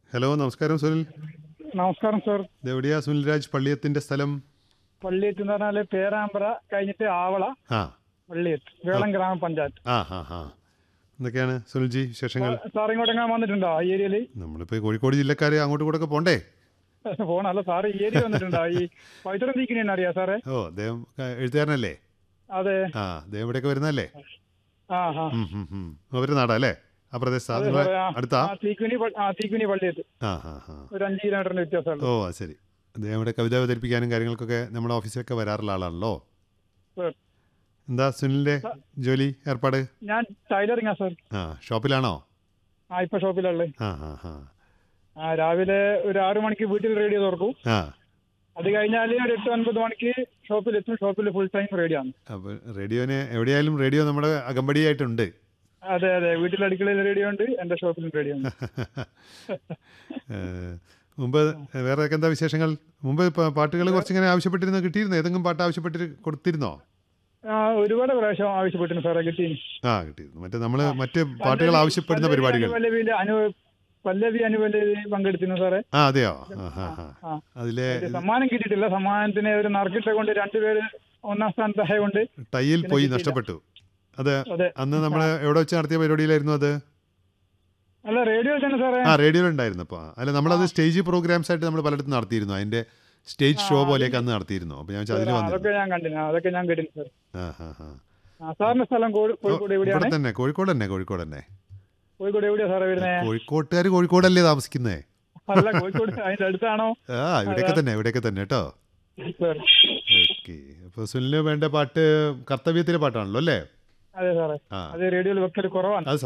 Hello നമസ്കാരം സുനിൽ നമസ്കാരം sir ഇത് എവിടെയാ സുനിൽ രാജ് പള്ളിയത്തിന്റെ സ്ഥലം പള്ളിയത്ത് എന്ന് പറഞ്ഞാല് പേരാമ്പ്ര കഴിഞ്ഞിട്ട് ആവള ആ പള്ളിയത്ത് വേളം ഗ്രാമപഞ്ചായത്ത് ആ ഹാ ഹാ എന്തൊക്കെയാണ് സുനിൽജി വിശേഷങ്ങൾ സാർ ഇങ്ങോട്ടെങ്ങനെ വന്നിട്ടുണ്ടോ ഈ ഏരിയയില് നമ്മളിപ്പോൾ കോഴിക്കോട് ജില്ലക്കാർ അങ്ങോട്ട് കൂടെ ഒക്കെ പോണ്ടേ പോണല്ല സാർ ഈ ഏരിയ വന്നിട്ടുണ്ടോ ഈ പവിത്രം തീക്കിനെ അറിയാ സാറേ ഓ അദ്ദേഹം ക- എഴുത്തുകാരനല്ലേ അതെ ആ അദ്ദേഹം ഇവിടെയൊക്കെ വരുന്നല്ലേ ആ ഹാ ഉം, ഉം, ഉം. അവരുടെ നാടാ അല്ലേ ആ പ്രദേശത്താ അതെ നിങ്ങളെ സാറേ, ആ. അടുത്താ ആ തീക്കുനി പ- ആ തീക്കുനി പള്ളിയത്ത് ആ ഹാ ഹാ ഒരു അഞ്ച് കിലോമീറ്ററിന്റെ വ്യത്യാസമുള്ളൂ ഓ അത് ശരി അദ്ദേഹം ഇവിടെ കവിത അവതരിപ്പിക്കാനും കാര്യങ്ങൾക്കൊക്കെ നമ്മുടെ ഓഫീസിലൊക്കെ വരാറുള്ള ആളാണല്ലോ സർ എന്താ സുനിലിന്റെ ജോലി ഏർപ്പാട് ഞാൻ ടൈലറിംഗാ സർ ആ ഷോപ്പിലാണോ ആ ഇപ്പൊ ഷോപ്പിലുള്ളത് ആ ഹാ ഹാ ആ രാവിലെ ഒരു ആറു മണിക്ക് വീട്ടിൽ റേഡിയോ തുറക്കും ആ അത് കഴിഞ്ഞാൽ ഒരു എട്ട് ഒൻപത് മണിക്ക് ഷോപ്പിലെത്തും ഷോപ്പിൽ ഫുൾ ടൈം റേഡിയോ ആണ് അപ്പോൾ റേഡിയോന് എവിടെയായാലും റേഡിയോ നമ്മുടെ അകമ്പടിയായിട്ടുണ്ട് അതെ അതെ വീട്ടിൽ അടുക്കളയിൽ റേഡിയോ ഉണ്ട് എന്റെ ഷോപ്പിലും റേഡിയോ ഉണ്ട് ഏഹ്, മുമ്പ് വേറെ ഒക്കെ എന്താ വിശേഷങ്ങൾ മുമ്പ് പ- പാട്ടുകൾ കുറച്ചിങ്ങനെ ആവശ്യപ്പെട്ടിരുന്നോ കിട്ടിയിരുന്നോ ഏതെങ്കിലും പാട്ട് ആവശ്യപ്പെട്ടിട്ട് കൊടുത്തിരുന്നോ ആ ഒരുപാട് പ്രാവശ്യം ആവശ്യപ്പെട്ടിരുന്നു സാറേ കിട്ടി ആ കിട്ടിയിരുന്നു മറ്റേ നമ്മൾ മറ്റ് പാട്ടുകൾ ആവശ്യപ്പെടുന്ന പല്ലവി പരിപാടികൾ അനുപല്ലവിയില് അനു പല്ലവി അനുപല്ലവി പങ്കെടുത്തിരുന്നു സാറേ ആ അതെയോ ആ ഹാ ഹാ ആ അതിലെ ഒരു സമ്മാനം കിട്ടിയിട്ടില്ല സമ്മാനത്തിന് ഒരു നറുക്കിട്ട കൊണ്ട് രണ്ടുപേര് ഒന്നാം സ്ഥാനത്തായ കൊണ്ട് ടൈയിൽ പോയി കിട്ടിയില്ല. നഷ്ടപ്പെട്ടു അത് അതെ അന്ന് നമ്മൾ എവിടെ വെച്ച് നടത്തിയ പരിപാടിയിലായിരുന്നു അത് അല്ല റേഡിയോ തന്നെ സാറേ ആ റേഡിയോയിൽ ഉണ്ടായിരുന്നു അപ്പോൾ അല്ല നമ്മളത് സ്റ്റേജ് പ്രോഗ്രാംസ് ആയിട്ട് നമ്മൾ പലയിടത്തും നടത്തിയിരുന്നു അതിന്റെ സ്റ്റേജ് ഷോ പോലെയൊക്കെ അന്ന് നടത്തിയിരുന്നു അപ്പോൾ ഞാൻ അതിൽ ആ, വന്നിരുന്നു അതൊക്കെ ഞാൻ കണ്ടിരുന്നു അതൊക്കെ ഞാൻ കേട്ടിരുന്നു സാർ ആ ഹാ ഹാ ആ സാറിന്റെ സ്ഥലം കോഴി- കോഴിക്കോട് ഇവിടെ എവിടെയാണ് തന്നെ കോഴിക്കോട് തന്നെ കോഴിക്കോട് തന്നെ കോഴിക്കോട് എവിടെയാ സാറേ വരുന്നത് കോഴിക്കോട്ടുകാർ കോഴിക്കോടല്ലേ താമസിക്കുന്നേ അല്ല കോഴിക്കോട് അതിന്റെ അടുത്താണോ ആ ഇവിടെയൊക്കെ തന്നെ ഇവിടെയൊക്കെ തന്നെ കേട്ടോ സാർ ഓക്കെ അപ്പോൾ സുനിലിന് വേണ്ട പാട്ട് കർത്തവ്യത്തിലെ പാട്ടാണല്ലോ അല്ലേ അതെ സാറേ ആ അത് റേഡിയോയിൽ വെക്കൽ കുറവാണ് അത്